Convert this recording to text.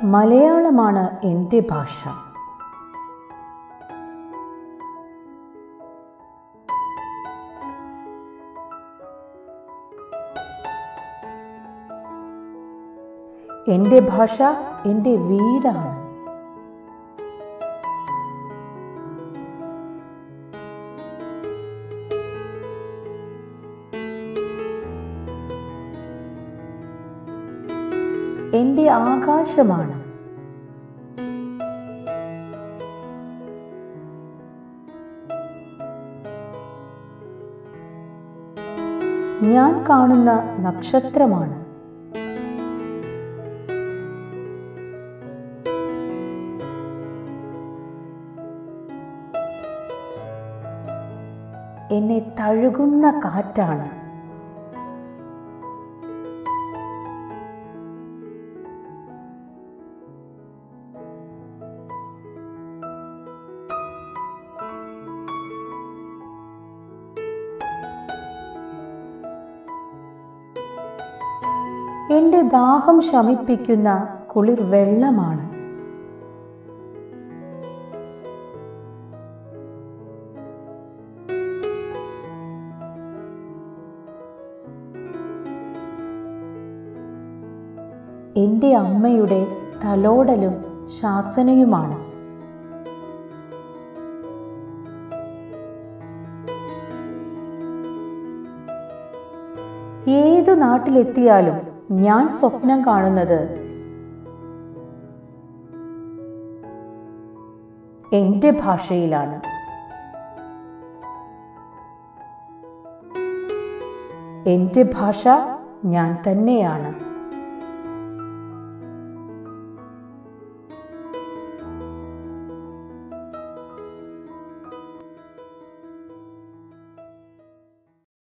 മലയാളമാണ് എൻ്റെ ഭാഷ എൻ്റെ ഭാഷ എൻ്റെ വീടാണ് എൻ്റെ ആകാശമാണ് ഞാൻ കാണുന്ന നക്ഷത്രമാണ് എന്നെ തഴുകുന്ന കാറ്റാണ് എന്റെ ദാഹം ശമിപ്പിക്കുന്ന കുളിർ വെള്ളമാണ് എന്റെ അമ്മയുടെ തലോടലും ശാസനയുമാണ് ഏതു നാട്ടിലെത്തിയാലും ഞാൻ സ്വപ്നം കാണുന്നത് എൻ്റെ ഭാഷയിലാണ് എൻ്റെ ഭാഷ ഞാൻ തന്നെയാണ്